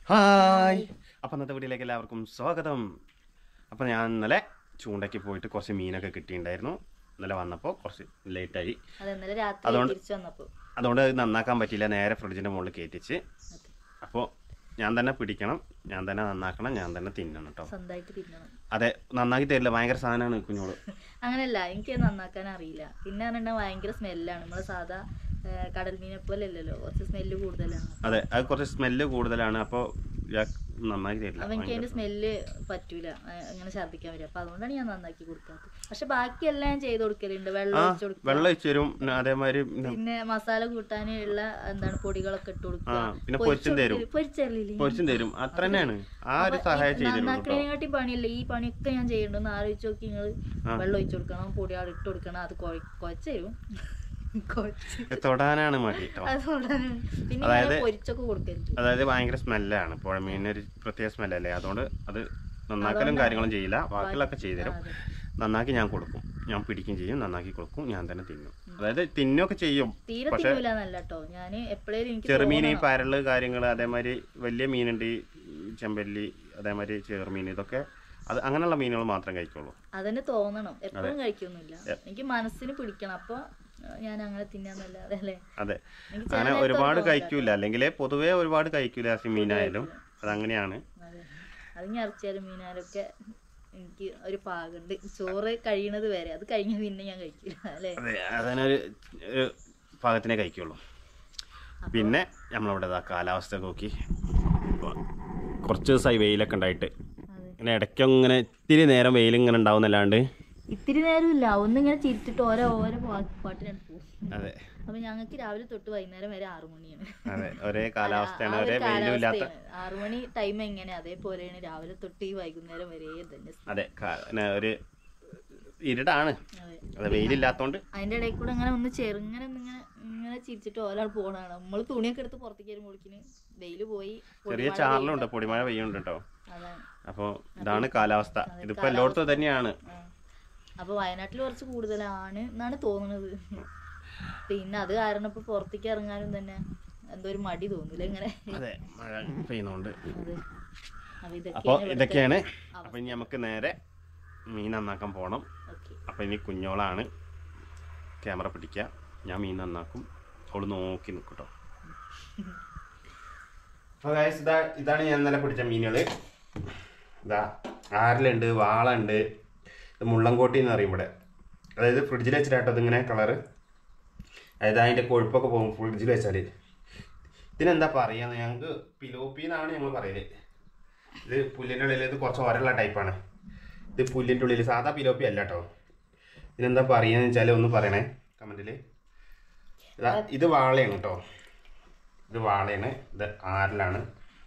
Hi അപ്പം ഇന്നത്തെ വീഡിയോയിലേക്ക് എല്ലാവർക്കും സ്വാഗതം അപ്പം ഞാൻ ഇന്നലെ ചൂണ്ടയ്ക്ക് പോയിട്ട് കുറച്ച് മീനൊക്കെ കിട്ടിയിട്ടുണ്ടായിരുന്നു ഇന്നലെ വന്നപ്പോൾ കുറച്ച് ലേറ്റായി അത് ഇന്നലെ രാത്രി അതുകൊണ്ട്- തിരിച്ചു വന്നപ്പോ അതുകൊണ്ട് അത് നന്നാക്കാൻ പറ്റിയില്ല നേരെ ഫ്രിഡ്ജിൻ്റെ മുകളിൽ കയറ്റിച്ച് അപ്പോൾ ഞാൻ തന്നെ പിടിക്കണം ഞാൻ തന്നെ നന്നാക്കണം ഞാൻ തന്നെ തിന്നണം കേട്ടോ സ്വന്തമായിട്ട് തിന്നണം അതെ നന്നാക്കി തരില്ല ഭയങ്കര സാധനമാണ് കുഞ്ഞോള് അങ്ങനെയല്ല എനിക്ക് അത് നന്നാക്കാൻ അറിയില്ല പിന്നെ പറഞ്ഞാൽ ഭയങ്കര സ്മെല്ലാണ് നമ്മളെ സാധാ ഏ, കടൽ മീനെ പോലെ അല്ലല്ലോ കുറച്ച് സ്മെല്ല് കൂടുതലാണ് അതെ അത് കുറച്ച് സ്മെല്ല് കൂടുതലാണ് അപ്പോൾ നന്നാക്കി തരില്ല അപ്പൊ എനിക്ക് അതിന്റെ സ്മെല്ല് പറ്റൂല ഏ, അങ്ങനെ ഛർദ്ദിക്കാൻ വരും അപ്പൊ അതുകൊണ്ടാണ് ഞാൻ നന്നാക്കി കൊടുക്കാത്തത് പക്ഷെ ബാക്കിയെല്ലാം ഞാൻ ചെയ്ത് കൊടുക്കലുണ്ട് വെള്ളം ആ ഒഴിച്ചു കൊടുക്കുക വെള്ളം ഒഴിച്ച് തരും പിന്നെ അതേമാതിരി പിന്നെ പിന്നെ മസാല കൂട്ടാനുള്ള എന്താണ് പൊടികളൊക്കെ ഇട്ട് കൊടുക്കുക ആ പിന്നെ പൊരിച്ചും തരും പൊരിച്ചറിയില്ലേ പൊരിച്ചും തരും അത്ര തന്നെയാണ് ആ ഒരു സഹായം ചെയ്തിരുന്നു കേട്ടോ നന്നാക്കണേക്കാട്ടി പണിയല്ലേ ഈ പണിയൊക്കെ ഞാൻ ചെയ്യണ്ടെന്ന് ആലോചിച്ച് നോക്കി നിങ്ങൾ വെള്ളം ഒഴിച്ചു കൊടുക്കണം പൊടി അവിടെ ഇട്ട് കൊടുക്കണം അത് കുഴച്ച് തരും കുഴച്ച് തൊടാനാണ് മടി കേട്ടോ അതുകൊണ്ടാണ് പിന്നെ അതായത് ഞാൻ പൊരിച്ചൊക്കെ കൊടുക്കരുത് അതായത് ഭയങ്കര സ്മെല്ലാണ് പുഴമീനിന് ഒരു പ്രത്യേക സ്മെല്ലല്ലേ അതുകൊണ്ട് അത് നന്നാക്കലും കാര്യങ്ങളും ചെയ്യില്ല ബാക്കിയുള്ളതൊക്കെ ചെയ്തുതരും അതെ. നന്നാക്കി ഞാൻ കൊടുക്കും ഞാൻ പിടിക്കും ചെയ്യും നന്നാക്കി കൊടുക്കും ഞാൻ തന്നെ തിന്നും അതായത് തിന്നൊക്കെ ചെയ്യും തീരെ പക്ഷെ തിന്നൂല എന്നല്ല കേട്ടോ ഞാൻ എപ്പോഴേലും എനിക്ക് ചെറുമീൻ ഈ തോന്നണം. പരല് കാര്യങ്ങൾ അതേമാതിരി വലിയ മീനുണ്ട് ഈ ചെമ്പല്ലി അതേമാതിരി ചെറുമീൻ ഇതൊക്കെ അത് അങ്ങനെയുള്ള മീനുകൾ മാത്രം കഴിക്കുള്ളൂ അതന്നെ തോന്നണം എപ്പോഴും കഴിക്കൊന്നുമില്ല എനിക്ക് മനസ്സിന് പിടിക്കണം അപ്പൊ ഞാൻ അങ്ങനെ തിന്നാന്നല്ലാതെ അല്ലേ അതെ എനിക്ക് അങ്ങനെ ചില ഒരുപാട് നേരത്ത് കഴിക്കൂല അല്ലെങ്കിൽ പൊതുവേ ഒരുപാട് കഴിക്കൂല ഈ മീനായാലും അതങ്ങനെയാണ് അതെ അത് ഞാൻ ഇറച്ചിയാലും മീനാലൊക്കെ എനിക്ക് ഒരു പാകുണ്ട് ചോറ് കഴിയണത് വരെ അത് കഴിഞ്ഞ പിന്നെ ഞാൻ കഴിക്കില്ല അല്ലേ അതെ അതിനൊരു ഒരു പാകത്തിനെ കഴിക്കുള്ളൂ പിന്നെ നമ്മളവിടെ ഇതാ കാലാവസ്ഥ നോക്കി ഇപ്പൊ കുറച്ച് ദിവസമായി വെയിലൊക്കെ ഉണ്ടായിട്ട് അതെ ഇങ്ങനെ ഇടയ്ക്ക് ഇങ്ങനെ ഇത്തിരി നേരം വെയിൽ ഇങ്ങനെ ഉണ്ടാവുന്നല്ലാണ്ട് ഇത്തിരി നേരമില്ല ഒന്നിങ്ങനെ ചിരിച്ചിട്ട് ഓരോ ഓരോ പാട്ടിനാണ് പോകും അതെ അപ്പൊ ഞങ്ങൾക്ക് രാവിലെ തൊട്ട് വൈകുന്നേരം വരെ ആറു മണിയാണ് അതെ ഒരേ കാലാവസ്ഥയാണ് ആ ഒരു ഒരേ വെയിലും ഇല്ലാത്ത കാലാവസ്ഥയാണ്. ആറു മണി ടൈം എങ്ങനെ അതേപോലെയാണ് രാവിലെ തൊട്ട് ഈ വൈകുന്നേരം വരെ തന്നെ അതെ കാ- പിന്നെ ഒരു ഇരുടാണ് അതെ അത് വെയിലില്ലാത്തോണ്ട് അതിന്റെ ഇടയിൽ കൂടെ അങ്ങനെ ഒന്ന് ചെറുങ്ങനെ ഒന്ന് ഇങ്ങനെ ഇങ്ങനെ ചിരിച്ചിട്ട് ഒരാൾ പോണാണ് നമ്മൾ തുണിയൊക്കെ എടുത്ത് പുറത്തേക്ക് വരുമ്പോഴേക്കിന് വെയില് പോയി ചെറിയ ചാറലുണ്ട് പൊടിമഴ പെയ്യുന്നുണ്ട് കേട്ടോ അതാണ് അപ്പോൾ ഇതാണ് കാലാവസ്ഥ ഇതിപ്പോ എല്ലായിടത്തും തന്നെയാണ് ആ. അപ്പൊ വയനാട്ടിൽ കുറച്ച് കൂടുതലാണ് എന്നാണ് തോന്നുന്നത് പിന്നെ അത് കാരണം ഇപ്പൊ പുറത്തേക്ക് ഇറങ്ങാനും തന്നെ എന്തോ ഒരു മടി തോന്നില്ല ഇങ്ങനെ അതെ മഴ പെയ്യുന്നുണ്ട് അതെ അപ്പൊ ഇതൊക്കെ അപ്പോൾ ഇതൊക്കെയാണ് അപ്പോൾ ഇനി നമുക്ക് നേരെ മീൻ നന്നാക്കാൻ പോകണം ഓക്കെ അപ്പോൾ ഇനി കുഞ്ഞോളാണ് ക്യാമറ പിടിക്കുക ഞാൻ മീൻ നന്നാക്കും അവള് നോക്കി നിൽക്കും കേട്ടോ അപ്പോൾ ഗൈസ് ഇതാ ഇതാണ് ഞാൻ ഇന്നലെ പിടിച്ച മീനുകൾ ഇതാ ആരലുണ്ട് വാളുണ്ട് ഇത് മുള്ളൻകോട്ടി എന്ന് പറയും ഇവിടെ അതായത് ഫ്രിഡ്ജിൽ വെച്ചിട്ടാട്ടോ ഇതിങ്ങനെ കളറ് അതായത് അതിൻ്റെ കൊഴുപ്പൊക്കെ പോകും ഫ്രിഡ്ജിൽ വെച്ചാൽ ഇതിനെന്താ പറയുക ഞങ്ങൾക്ക് പിലോപ്പി എന്നാണ് ഞങ്ങൾ പറയല് ഇത് പുല്ലിൻ്റെ ഉള്ളിൽ ഇത് കുറച്ച് ഒരള്ള ടൈപ്പാണ് ഇത് പുല്ലിൻ്റെ ഉള്ളിൽ സാധാ പിലോപ്പി അല്ല കേട്ടോ ഇതിനെന്താ പറയുകയെന്ന് വെച്ചാൽ ഒന്ന് പറയണേ കമൻറ്റിൽ ഇത് വാളയാണ് കേട്ടോ ഇത് വാളയാണ് ഇത് ആറിലാണ്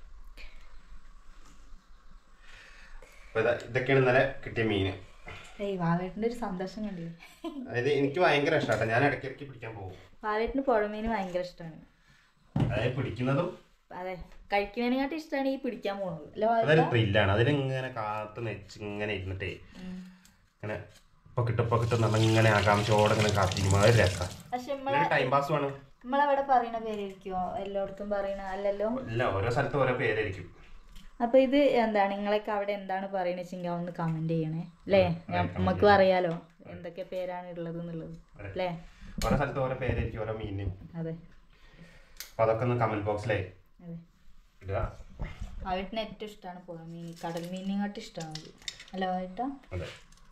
അപ്പോൾ ഇതാ ഇതൊക്കെയാണ് ഇന്നലെ കിട്ടിയ മീൻ ഏയ് വാവേട്ടൻ്റെ ഒരു സന്തോഷം കണ്ടില്ലേ അതായത് എനിക്ക് ഭയങ്കര ഇഷ്ടമാട്ടോ ഞാൻ ഇടയ്ക്കിടയ്ക്ക് പിടിക്കാൻ പോകും വാവേട്ടന് പുഴമീന് ഭയങ്കര ഇഷ്ടമാണ് അതായത് പിടിക്കുന്നതും അതെ കഴിക്കുന്നതിനെക്കാട്ടി ഇഷ്ടമാണ് ഈ പിടിക്കാൻ പോകുന്നത് അല്ലേ അതൊരു വാവേട്ട? ത്രില്ലാണ് അതിലിങ്ങനെ കാത്ത് നെച്ച് ഇങ്ങനെ ഇരുന്നിട്ടേ ഉം. ഇങ്ങനെ ഇപ്പൊ കിട്ടും ഇപ്പൊ കിട്ടും നമ്മൾ ഇങ്ങനെ ആകാംക്ഷയോടെ ഇങ്ങനെ കാത്തിരിക്കും അതൊരു രസം പക്ഷെ നമ്മളെ ടൈം പാസ് ആണ് നമ്മളവിടെ പറയണ പേരായിരിക്കുമോ എല്ലായിടത്തും പറയണ അല്ലല്ലോ ഇല്ല ഓരോ സ്ഥലത്തും ഓരോ പേരായിരിക്കും അപ്പൊ ഇത് എന്താണ് നിങ്ങളൊക്കെ അവിടെ എന്താണ് പറയണ വെച്ചെങ്കിൽ ഒന്ന് കമന്റ് ചെയ്യണേ അല്ലേ നമുക്കും അറിയാലോ എന്തൊക്കെ പേരാണ് ഉള്ളത് എന്നുള്ളത് അല്ലേ ഓരോ സ്ഥലത്തും ഓരോ പേരായിരിക്കും ഓരോ മീനിനും അതെ അപ്പൊ അതൊക്കെ ഒന്ന് കമന്റ് ബോക്സിലേ അതെ ഇടുക വാവേട്ടിന് ഏറ്റവും ഇഷ്ടമാണ് പുഴ മീൻ കടൽ മീനിനെക്കാട്ടി ഇഷ്ടമാണ് അല്ല വാവേട്ട അതെ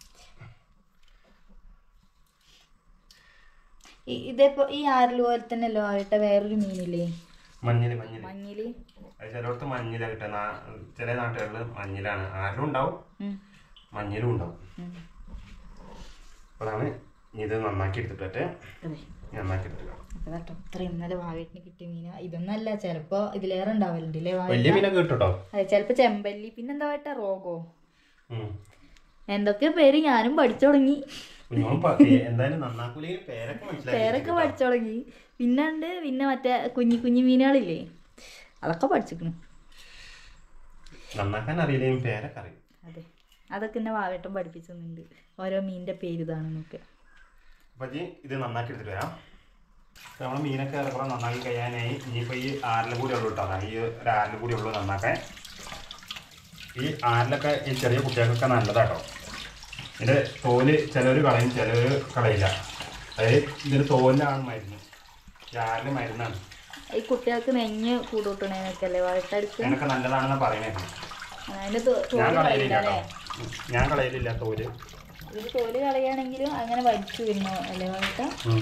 ഈ- ഇതേപ്പോ ഈ ആരിൽ പോലെ തന്നെ അല്ലോ വാവേട്ട വേറൊരു മീനില്ലേ മഞ്ഞില് മഞ്ഞില് മഞ്ഞില് അത് ചിലയിടത്ത് മഞ്ഞില കിട്ടുക നാ- ചില നാട്ടുകളിൽ മഞ്ഞിലാണ് ആരിലും ഉണ്ടാവും ഉം, മഞ്ഞിലും ഉണ്ടാവും ഉം. അതാണ് ഇത് നന്നാക്കി എടുത്തിട്ട് അതെ നന്നാക്കി എടുത്തിട്ട് അപ്പൊ കേട്ടോ ഇത്ര ഇന്നലെ വാവേട്ടിന് കിട്ടിയ മീന ഇതൊന്നല്ല ചിലപ്പോ ഇതിലേറെ ഉണ്ടാവലുണ്ട് അല്ലേ വാവേട്ട വലിയ മീനൊക്കെ കിട്ടും കേട്ടോ അതെ ചിലപ്പോ ചെമ്പല്ലി പിന്നെന്താ വേട്ട റോഗോ ഉം. എന്തൊക്കെ പേര് ഞാനും പഠിച്ചു തുടങ്ങി കുഞ്ഞോൻ പ- എന്തായാലും നന്നാക്കൂലെങ്കിൽ പേരൊക്കെ മനസ്സിലായി പേരൊക്കെ പഠിച്ചു തുടങ്ങി പിന്നെ ഉണ്ട് പിന്നെ മറ്റേ കുഞ്ഞി കുഞ്ഞി മീനുകളില്ലേ അതൊക്കെ പഠിച്ചിക്കണു നന്നാക്കാൻ അറിയില്ലെങ്കിൽ പേരൊക്കെ അറിയും അതെ അതൊക്കെ എന്നെ വാവേട്ടം പഠിപ്പിച്ചു തന്നിട്ടുണ്ട് ഓരോ മീനിന്റെ പേര് ഇതാണെന്നൊക്കെ അപ്പൊ ജി ഇത് നന്നാക്കി എടുത്തിട്ട് വരാം നമ്മൾ മീനൊക്കെ ഏറെക്കുറെ നന്നാക്കി കഴിയാനായി ഇനിയിപ്പോൾ ഈ ആരിലും കൂടി ഉള്ളൂ കേട്ടോ ഈ ഒരു ആരിലും കൂടി ഉള്ളൂ നന്നാക്കാൻ ഈ ആരിലൊക്കെ ഈ ചെറിയ കുട്ടികൾക്കൊക്കെ നല്ലതാട്ടോ ഇതിൻ്റെ തോല് ചിലർ കളയും ചിലർ കളയില്ല അതായത് ഇതിന് തോലിലാണ് മരുന്ന് ഈ ആരിൽ മരുന്നാണ് ഈ കുട്ടികൾക്ക് നെഞ്ഞ് കൂടൂട്ടണേനൊക്കെ അല്ലേ വഴട്ടെടുത്ത് അതിനൊക്കെ നല്ലതാണെന്ന് പറയുന്നത് അതിന്റെ തോ- ഞാൻ തോല് കളയലില്ല കളയില്ല കേട്ടോ അല്ലേ ഉം. ഞാൻ കളയലില്ല തോല് ഇത് തോല് കളയാണെങ്കിലും അങ്ങനെ വലിച്ചു വരുന്നോ അല്ലേ വഴട്ട ഉം.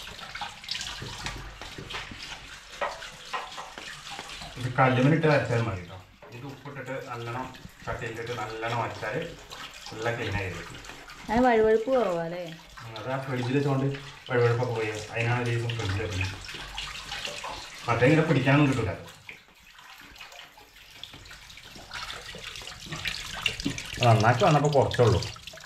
ഇത് കല്ലുമിലിട്ട് വരച്ചാൽ മതി കേട്ടോ ഇത് ഉപ്പിട്ടിട്ട് നല്ലോണം കട്ടിയിലിട്ട് നല്ലോണം വരച്ചാൽ നല്ല ക്ലീനായി വരും അതിന് വഴുവഴുപ്പ് കുറവാല്ലേ അത് ആ ഫ്രിഡ്ജിൽ വെച്ചുകൊണ്ട് വഴുവഴുപ്പൊക്കെ പോയി അതിനാണ് ഒരു ദിവസം ഫ്രിഡ്ജിൽ വെക്കുന്നത് മറ്റേ ഇങ്ങനെ പിടിക്കാനൊന്നും കിട്ടില്ല നന്നാക്കി വന്നപ്പോൾ കുറച്ചുള്ളൂ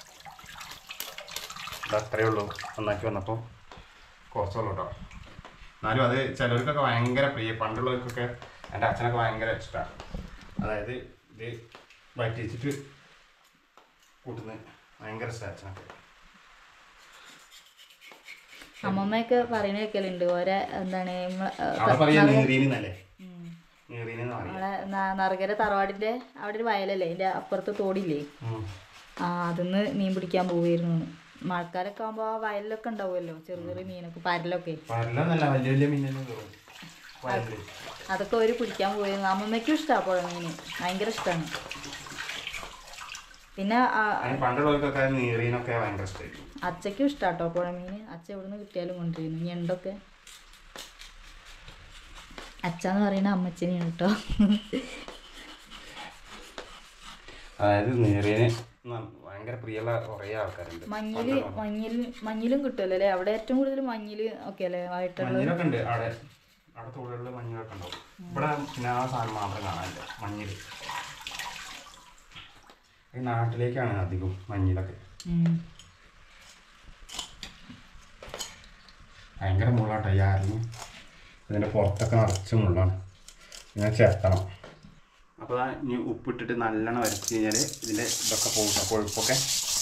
ഇത് അത്രയേ ഉള്ളൂ നന്നാക്കി വന്നപ്പോൾ കുറച്ചുള്ളൂ കേട്ടോ എന്നാലും അത് ചിലർക്കൊക്കെ ഭയങ്കര പ്രിയ പണ്ടുള്ളവർക്കൊക്കെ എൻ്റെ അച്ഛനൊക്കെ ഭയങ്കര ഇഷ്ടമാണ് അതായത് ഇത് വറ്റിച്ചിട്ട് കൂട്ടുന്നത് ഭയങ്കര ഇഷ്ടമാണ് അച്ഛനൊക്കെ അമ്മമ്മയൊക്കെ പറയണ കേൾക്കലുണ്ട് ഓരോ എന്താണ് നമ്മളെ, ഏ, അവിടെ പറയാ നീറീനെന്നല്ലേ ഉം. നീറീനെന്ന് പറയാം അവിടെ ന- നറുകര തറവാടിന്റെ അവിടെ ഒരു വയലല്ലേ അതിന്റെ അപ്പുറത്ത് തോടില്ലേ ഉം. ആ അതിന്ന് മീൻ പിടിക്കാൻ പോവായിരുന്നു മഴക്കാലൊക്കെ ആകുമ്പോ ആ വയലിലൊക്കെ ഉണ്ടാവുമല്ലോ ചെറിയ ചെറിയ മീനൊക്കെ പരലൊക്കെ പരലൊന്നല്ല വലിയ വലിയ മീനെല്ലാം കയറും വയലില് അതൊക്കെ അവര് പിടിക്കാൻ പോയിരുന്നു അമ്മമ്മയ്ക്കും ഇഷ്ടമാണ് പുഴമീൻ ഭയങ്കര ഇഷ്ടമാണ് പിന്നെ ആ- അതിന് പണ്ടുള്ളവർക്കൊക്കെ നീറീനൊക്കെ ഭയങ്കര ഇഷ്ടമായിരിക്കും അച്ചയ്ക്കും ഇഷ്ടാട്ടോ പുഴമീൻ അച്ഛ എവിടുന്ന് കിട്ടിയാലും കൊണ്ടുവരുന്നു ഞണ്ടൊക്കെ അച്ഛന്ന് പറയുന്ന അമ്മച്ചനെയാണ് കേട്ടോ അതായത് നീറീന് ന- ഭയങ്കര പ്രിയമുള്ള കുറേ ആൾക്കാരുണ്ട് മഞ്ഞില് മഞ്ഞിൽ മഞ്ഞിലും കിട്ടുമല്ലോ അല്ലേ അവിടെ ഏറ്റവും കൂടുതൽ മഞ്ഞില് ഒക്കെ അല്ലേ ആയിട്ടുള്ളത് മഞ്ഞിലൊക്കെ ഉണ്ട് അവിടെ അവിടെ തൊഴിലുള്ള മഞ്ഞിലൊക്കെ ഉണ്ടാവും ഇവിടെ പിന്നെ ആ സാധനം മാത്രം കാണാനില്ല മഞ്ഞില് ഈ നാട്ടിലേക്കാണ് അധികം മഞ്ഞിലൊക്കെ ഉം. ഭയങ്കര മുള്ളാട്ടോ ഈ ആരിന് ഇതിൻ്റെ പുറത്തൊക്കെ നിറച്ച് മുള്ളാണ് ഇങ്ങനെ ചേർത്തണം അപ്പോൾ ഇനി ഉപ്പിട്ടിട്ട് നല്ലോണം വരച്ച് കഴിഞ്ഞാൽ ഇതിൻ്റെ ഇതൊക്കെ പോകും ട്ടോ, കൊഴുപ്പൊക്കെ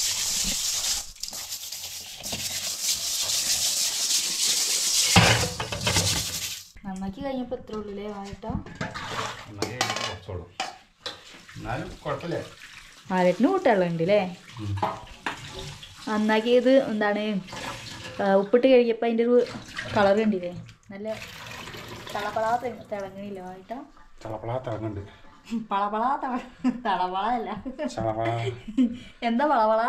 നന്നാക്കി കഴിഞ്ഞപ്പോ എത്ര ഉള്ളിലേ വാഴട്ടോ എന്നാലേ ഇതിന് കുറച്ചുള്ളൂ എന്നാലും കുഴപ്പമില്ല വാഴട്ടിന് കൂട്ടുകളുണ്ട് അല്ലേ ഉം. നന്നാക്കിയത് എന്താണ് ആ, ഉപ്പിട്ട് കഴിയപ്പോൾ അതിൻ്റെ ഒരു കളർ കണ്ടില്ലേ നല്ല തളപ്പളാ തെ- തിളങ്ങണില്ല വാഴട്ട ചളപ്പളാ തിളങ്ങുന്നുണ്ട് പളപള തള തളപള അല്ല ചളപ്പള എന്താ പളപള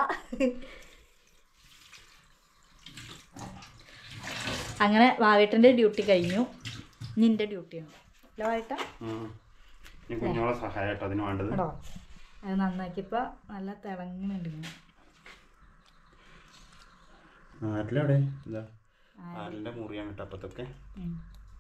അങ്ങനെ വാവേട്ടൻ്റെ ഡ്യൂട്ടി കഴിഞ്ഞു നിന്റെ ഡ്യൂട്ടിയാണ് അല്ല വാവേട്ട ഉം. ഇനി കുഞ്ഞോളെ സഹായം കേട്ടോ അതിന് വേണ്ടത് കേട്ടോ അത് നന്നാക്കിയപ്പോൾ നല്ല തിളങ്ങുന്നുണ്ട് ഇങ്ങനെ. നാട്ടിലെവിടെ എന്താ ആരിൻ്റെ മുറിയാണ് കേട്ടോ അപ്പത്തൊക്കെ ഉം.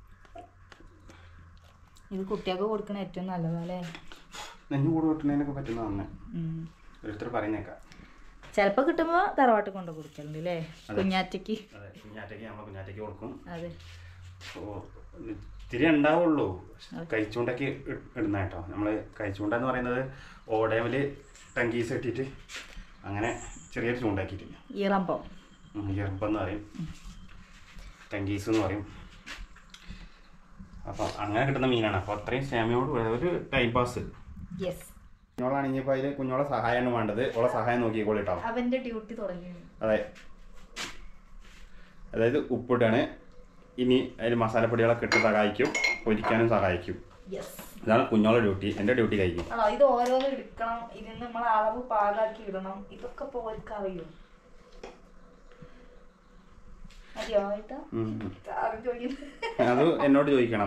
ഇത് കുട്ടികൾക്ക് കൊടുക്കണ ഏറ്റവും നല്ലതല്ലേ നെഞ്ഞു കൂടെ കിട്ടുന്നതിനൊക്കെ പറ്റുന്ന തന്നെ ഉം. ഓരോരുത്തർ പറയുന്നേക്കാം ചിലപ്പോൾ കിട്ടുമ്പോൾ തറവാട്ടിൽ കൊണ്ട് കൊടുക്കലുണ്ട് അല്ലേ കുഞ്ഞാറ്റയ്ക്ക് അതെ കുഞ്ഞാറ്റയ്ക്ക് നമ്മൾ കുഞ്ഞാറ്റയ്ക്ക് കൊടുക്കും അതെ ഓ, ഇത്തിരി ഉണ്ടാവുള്ളൂ കഴിച്ചുകൊണ്ടൊക്കെ ഇ- ഇടുന്ന കേട്ടോ നമ്മൾ കഴിച്ചുകൊണ്ട എന്ന് പറയുന്നത് ഓടേമിൽ ടങ്കീസ് ഇട്ടിട്ട് അങ്ങനെ ചെറിയൊരു ചൂണ്ടാക്കിയിട്ടില്ല ഈറമ്പം എറുപ്പെന്ന് പറയും ടങ്കീസ് എന്ന് പറയും അപ്പോൾ അങ്ങനെ കിട്ടുന്ന മീനാണ് അപ്പോൾ അത്രയും ക്ഷമയോട് കൂടി ഒരു ടൈം പാസ് യെസ് കുഞ്ഞോളാണ് ഇനിയിപ്പോൾ അതിൽ കുഞ്ഞോളെ സഹായമാണ് വേണ്ടത് ഓളെ സഹായം നോക്കിക്കോളി കേട്ടോ അവൻ്റെ ഡ്യൂട്ടി തുടങ്ങി അതെ അതായത് ഉപ്പിട്ടാണ് ഇനി അതിൽ മസാലപ്പൊടികളൊക്കെ ഇട്ട് സഹായിക്കും പൊരിക്കാനും സഹായിക്കും യെസ് ഇതാണ് കുഞ്ഞോളെ ഡ്യൂട്ടി എൻ്റെ ഡ്യൂട്ടി കഴിക്കും ആണോ ഇത് ഓരോന്ന് എടുക്കണം ഇതിന് നമ്മൾ അളവ് പാകാക്കി ഇടണം ഇതൊക്കെ പോർക്ക് അറിയോ അറിയോ ഏട്ടാ ഉം. ആരും ചോദിക്കുന്നു അത് എന്നോട് ചോദിക്കണം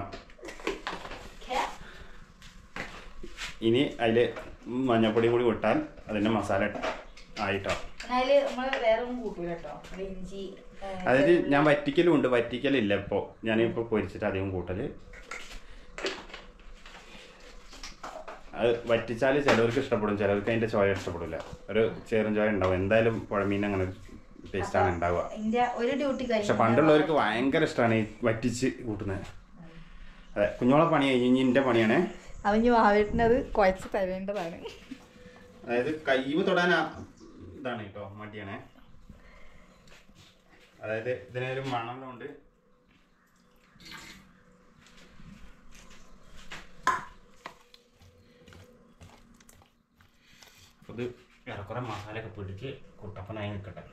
ഇനി അതിൽ മഞ്ഞപ്പൊടിയും കൂടി വിട്ടാൽ അതിൻ്റെ മസാല ആയിട്ടോ അതില് നമ്മൾ വേറെ ഒന്നും കൂട്ടൂല കേട്ടോ നമ്മള് ഇഞ്ചി ഏ, അതായത് ഞാൻ വറ്റിക്കലും ഉണ്ട് വറ്റിക്കലില്ല ഇപ്പോൾ ഞാനിപ്പോൾ പൊരിച്ചിട്ട് അധികം കൂട്ടല് അത് വറ്റിച്ചാൽ ചിലവർക്ക് ഇഷ്ടപ്പെടും ചിലവർക്ക് അതിൻ്റെ ചോയ ഇഷ്ടപ്പെടില്ല ഒരു ചേറും ചോയ ഉണ്ടാവും എന്തായാലും പുഴമീൻ അങ്ങനെ ടേസ്റ്റാണ് ഉണ്ടാവുക ഇതിന്റെ ഒരു ഡ്യൂട്ടി പക്ഷെ കഴിഞ്ഞു പണ്ടുള്ളവർക്ക് ഭയങ്കര ഇഷ്ടമാണ് ഈ വറ്റിച്ച് കൂട്ടുന്നത് അതെ കുഞ്ഞോളെ പണി കഴിഞ്ഞ് ഇനി എൻ്റെ പണിയാണേ അവഞ്ഞ് വാവേട്ടിനത് കുഴച്ച് തരേണ്ടതാണ് അതായത് കൈവ് തൊടാൻ ആ- ഇതാണ് കേട്ടോ മടിയാണേ അതായത് ഇതിനൊരു മണമെല്ലാം ഉണ്ട് ഇത് ഏറെക്കുറെ മസാലയൊക്കെ പിടിച്ച് കുട്ടപ്പനായി നിൽക്കട്ടെ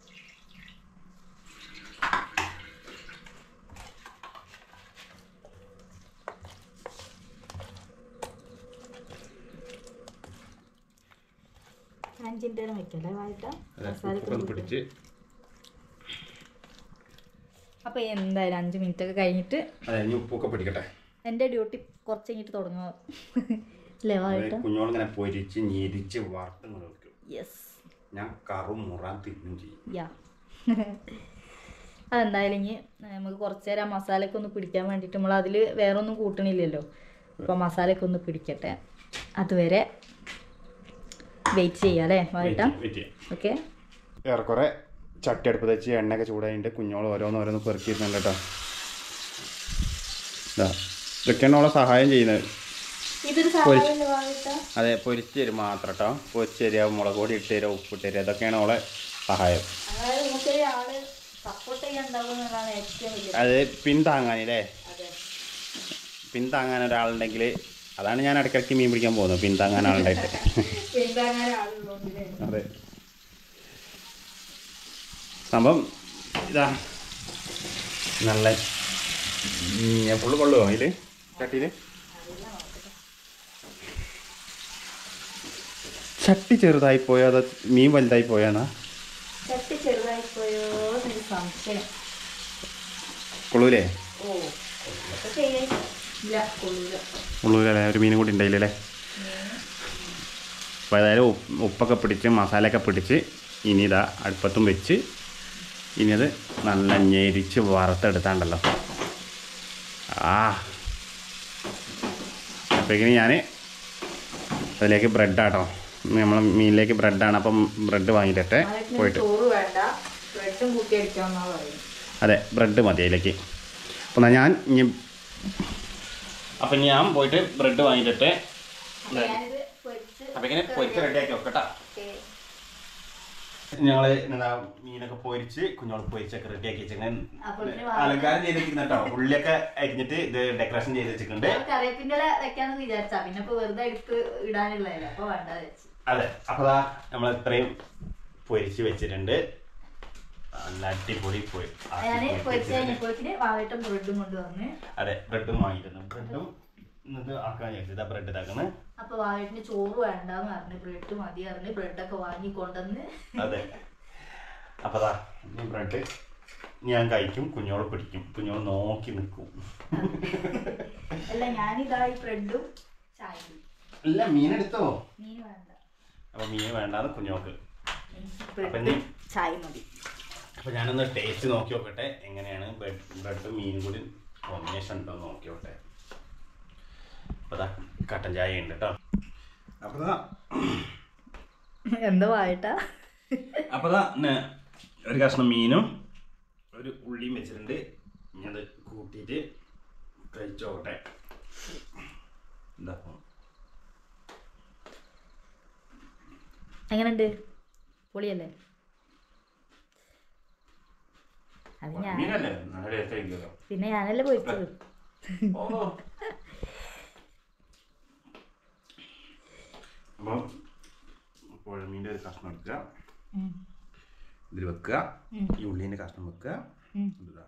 അഞ്ചിൻ്റെ വെക്കല്ലേ വായിട്ട അതെ ഉപ്പൊക്കെ ഒന്ന് പിടിച്ച് അപ്പോൾ എന്തായാലും അഞ്ച് മിനിറ്റ് ഒക്കെ കഴിഞ്ഞിട്ട് അതെ ഇനി ഉപ്പൊക്കെ പിടിക്കട്ടെ എൻ്റെ ഡ്യൂട്ടി കുറച്ച് കഴിഞ്ഞിട്ട് തുടങ്ങുക അല്ലേ വായിട്ട കുഞ്ഞോളിങ്ങനെ പൊരിച്ച് ഞെരിച്ച് വറുത്ത് ഇങ്ങനെ വെക്കും യെസ് ഞാൻ കറും മുറാൻ തിന്നും ചെയ്യും യാ അതെന്തായാലും ഇനി നമുക്ക് കുറച്ച് നേരം ആ മസാലയൊക്കെ ഒന്ന് പിടിക്കാൻ വേണ്ടിയിട്ട് നമ്മൾ അതിൽ വേറെ ഒന്നും കൂട്ടണില്ലല്ലോ അപ്പോൾ മസാലയൊക്കെ ഒന്ന് പിടിക്കട്ടെ അതുവരെ വെയിറ്റ് ചെയ്യാം അല്ലേ വായിട്ട വെയിറ്റ് ചെയ്യാം ഓക്കെ ഏറെക്കുറെ ചട്ടി അടുപ്പ് വെച്ച് എണ്ണയൊക്കെ ചൂടായിട്ട് കുഞ്ഞോൾ ഓരോന്ന് ഓരോന്ന് പെറുക്കിയിരുന്നുണ്ട് കേട്ടോ ഇതാ ഇതൊക്കെയാണ് ഓളെ സഹായം ചെയ്യുന്നത് ഇതൊരു സാധനം വായിട്ട അതെ പൊരിച്ച് തരും മാത്രം കേട്ടോ പൊരിച്ച് തരിക മുളക് പൊടി ഇട്ട് തരിക ഉപ്പിട്ട് തരിക ഇതൊക്കെയാണ് ഓളെ സഹായം അതായത് നമുക്കൊരു ആള് സപ്പോർട്ട് ചെയ്യാൻ ഉണ്ടാവുന്നതാണ് ഏറ്റവും വലിയ അത് പിന്താങ്ങാനല്ലേ അതെ പിന്താങ്ങാൻ ഒരാളുണ്ടെങ്കിൽ അതാണ് ഞാൻ ഇടയ്ക്കിടയ്ക്ക് മീൻ പിടിക്കാൻ പോകുന്നത് പിന്താങ്ങാൻ ആളുണ്ടായിട്ട് പെരുന്താങ്ങാൻ ആളുള്ളൂല്ലേ അതെ സംഭവം ഇതാ നല്ല ഞാൻ ഫുള്ള് കൊള്ളുമോ അതിൽ ചട്ടിയിൽ ചട്ടി ചെറുതായി പോയോ അതോ മീൻ വലുതായി പോയാന്നാ ചട്ടി ചെറുതായി പോയോ എന്നൊരു സംശയം കൊള്ളൂലേ ഓ അതൊക്കെ ചെയ്യാൻ ഇല്ല കൊള്ളൂല കൊള്ളൂലല്ലേ ഒരു മീനും കൂടി ഉണ്ടായില്ലല്ലേ അപ്പോൾ ഏതായാലും ഉപ്പ് ഉപ്പൊക്കെ പിടിച്ച് മസാലയൊക്കെ പിടിച്ച് ഇനി ഇതാ അടുപ്പത്തും വെച്ച് ഇനി അത് നല്ല ഞെരിച്ച് വറുത്തെടുത്താണ്ടല്ലോ ആ അപ്പോഴേക്കിന് ഞാൻ അതിലേക്ക് ബ്രെഡാട്ടോ നമ്മൾ മീനിലേക്ക് ബ്രെഡാണ് അപ്പം ബ്രെഡ് വാങ്ങിയിട്ടെ പോയിട്ട് ചോറ് വേണ്ട ബ്രെഡും കൂട്ടി അടിക്കാമെന്നാ പറയുന്നത് അതെ ബ്രെഡ് മതി അതിലേക്ക് അപ്പോൾ എന്നാ ഞാൻ ഇനി അപ്പം ഞാൻ പോയിട്ട് ബ്രെഡ് വാങ്ങിയിട്ടെ ഞാനിത് പൊരിച്ച് അപ്പം ഇങ്ങനെ പൊരിച്ച് റെഡിയാക്കി വെക്കട്ടാ ഓക്കേ. ഞങ്ങള് എന്താ മീനൊക്കെ പൊരിച്ച് കുഞ്ഞോള് പൊരിച്ചൊക്കെ റെഡിയാക്കി വെച്ചിങ്ങനെ അപ്പോഴത്തേന് അലങ്കാരം ചെയ്ത് വെച്ചിരുന്ന കേട്ടോ ഉള്ളിയൊക്കെ അരിഞ്ഞിട്ട് ഇത് ഡെക്കറേഷൻ ചെയ്ത് വെച്ചിട്ടുണ്ട് ഞാൻ കറിവേപ്പിൻ്റെ ഇല വെക്കാന്ന് വിചാരിച്ചാ പിന്നെ ഇപ്പൊ വെറുതെ എടുത്ത് ഇടാനുള്ളതല്ലേ അപ്പൊ വേണ്ട വെച്ച് അതെ അപ്പൊ ദാ നമ്മൾ ഇത്രയും പൊരിച്ച് വെച്ചിട്ടുണ്ട് നല്ല അടിപൊളി പൊരി ആക്കി ഞാന് പൊരിച്ച് പൊരിച്ച് വെച്ചിട്ടുണ്ട്. കഴിഞ്ഞപ്പോഴത്തേന് വാവട്ടം ബ്രെഡും കൊണ്ടുവന്ന് അതെ ബ്രെഡും വാങ്ങിയിരുന്നു ബ്രെഡും ഇന്നത് ആക്കാൻ വിചാരിച്ചത് ഇതാ ബ്രെഡ് ഇതാക്കുന്നത് അപ്പൊ വാവട്ടിന് ചോറ് വേണ്ടാന്ന് പറഞ്ഞ് ബ്രെഡ് മതി പറഞ്ഞ് ബ്രെഡൊക്കെ വാങ്ങി കൊണ്ടുവന്ന് അതെ അപ്പൊ ദാ ഈ ബ്രെഡ് ഞാൻ കഴിക്കും കുഞ്ഞോള് പിടിക്കും കുഞ്ഞോള് നോക്കി നിൽക്കും അല്ല ഞാനിതാ ഈ ബ്രെഡും ചായയും ഇല്ല മീനെടുത്തോ മീൻ വേണ്ട അപ്പൊ മീൻ വേണ്ടാന്ന് കുഞ്ഞോക്ക് എനിക്ക് അപ്പൊ ബ്രെഡും ഇനി- ചായ മതി അപ്പൊ ഞാനൊന്ന് ടേസ്റ്റ് നോക്കി നോക്കട്ടെ എങ്ങനെയാണ് ബ്രെഡ് ബ്രെഡും മീനും കൂടി കോമ്പിനേഷൻ ഉണ്ടോ എന്ന് നോക്കി നോക്കട്ടെ അപ്പൊ ദാ കട്ടൻ ചായ ഉണ്ട് കേട്ടോ അപ്പൊ ദാ എന്താ വായട്ടാ അപ്പൊ ദാ ന- ഒരു കഷ്ണം മീനും ഒരു ഉള്ളിയും വെച്ചിട്ടുണ്ട് ഇനി അത് കൂട്ടിയിട്ട് കഴിച്ചോട്ടെ എന്താ എങ്ങനെയുണ്ട് പൊളിയല്ലേ അത് ഞാൻ മീനല്ലേ നല്ല ടേസ്റ്റ് ആയിരിക്കുമല്ലോ പിന്നെ ഞാനല്ലേ പൊരിച്ചത് ഓ അപ്പം പുഴമീൻ്റെ ഒരു കഷ്ണം എടുക്കുക ഉം. ഇതിൽ വെക്കുക ഉം. ഈ ഉള്ളീൻ്റെ കഷ്ണം വെക്കുക ഉം. ഇതാ.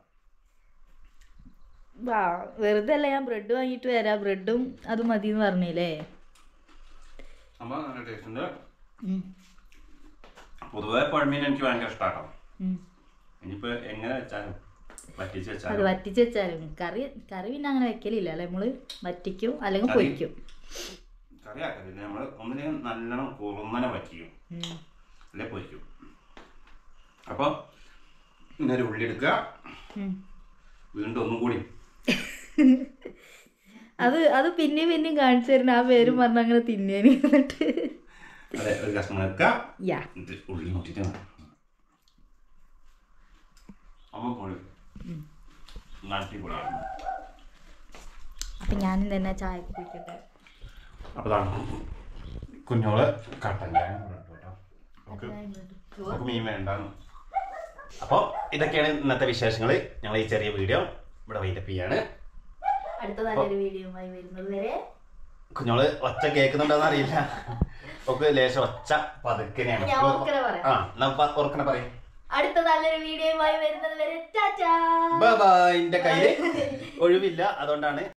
വാ വെറുതെ അല്ല ഞാൻ ബ്രെഡ് വാങ്ങിയിട്ട് വരാം ബ്രെഡും അത് മതി എന്ന് പറഞ്ഞില്ലേ സംഭവം നല്ല ടേസ്റ്റ് ഉണ്ട് ഉം. പൊതുവെ പുഴമീൻ എനിക്ക് ഭയങ്കര ഇഷ്ടമാട്ടോ ഉം. ഇനിയിപ്പോൾ എങ്ങനെ വെച്ചാലും വറ്റിച്ച് അത് വെച്ചാലും വറ്റിച്ച് വെച്ചാലും കറി കറി പിന്നെ അങ്ങനെ വെക്കലില്ല അല്ലെ നമ്മള് വറ്റിക്കും അല്ലെങ്കിൽ കറി- പൊരിക്കും കറി ആക്കത്തില്ല നമ്മൾ ഒന്നിനും നല്ലോണം കുറുന്നനെ വറ്റിക്കും ഉം. അല്ലെ പൊരിക്കും അപ്പോൾ ഇങ്ങനെ ഒരു ഉള്ളി എടുക്കുക ഉം. വീണ്ടും ഒന്നും കൂടി അത് അത് പിന്നെയും പിന്നെയും കാണിച്ചു തരുന്ന ആ പേരും പറഞ്ഞ അങ്ങനെ തിന്നേന് എന്നിട്ട് അതെ ഒരു കഷ്ണം എടുക്കുക യാ ഇത് ഉള്ളി നോക്കിയിട്ട് അമ്മ പൊളി അടിപൊളിയാണ് അപ്പൊ ഞാനും തന്നെ ചായ കുടിക്കട്ടെ അപ്പോൾ ഇതാണ് കുഞ്ഞോള് കട്ടൻ ചായ കൊണ്ടുവന്നു കേട്ടോ നമുക്ക് നമുക്ക് മീൻ വേണ്ടാന്ന് അപ്പോൾ ഇതൊക്കെയാണ് ഇന്നത്തെ വിശേഷങ്ങൾ ഞങ്ങൾ ഈ ചെറിയ വീഡിയോ ഇവിടെ വൈൻഡപ്പ് ചെയ്യാണ് അടുത്ത നല്ലൊരു വീഡിയോയുമായി വരുന്നത് വരെ കുഞ്ഞോള് ഒച്ച കേൾക്കുന്നുണ്ടോന്ന് അറിയില്ല ഒക്കെ ലേശം ഒച്ച പതുക്കനെയാണ് ഞാൻ ഉറക്കനെ പറയാം. ആ എന്നാ ഉറക്കനെ പറയും അടുത്ത നല്ലൊരു വീഡിയോയുമായി വരുന്നത് വരെ ടാറ്റാ ബൈ ബൈ എന്റെ കയ്യില് ഒഴിവില്ല അതുകൊണ്ടാണ്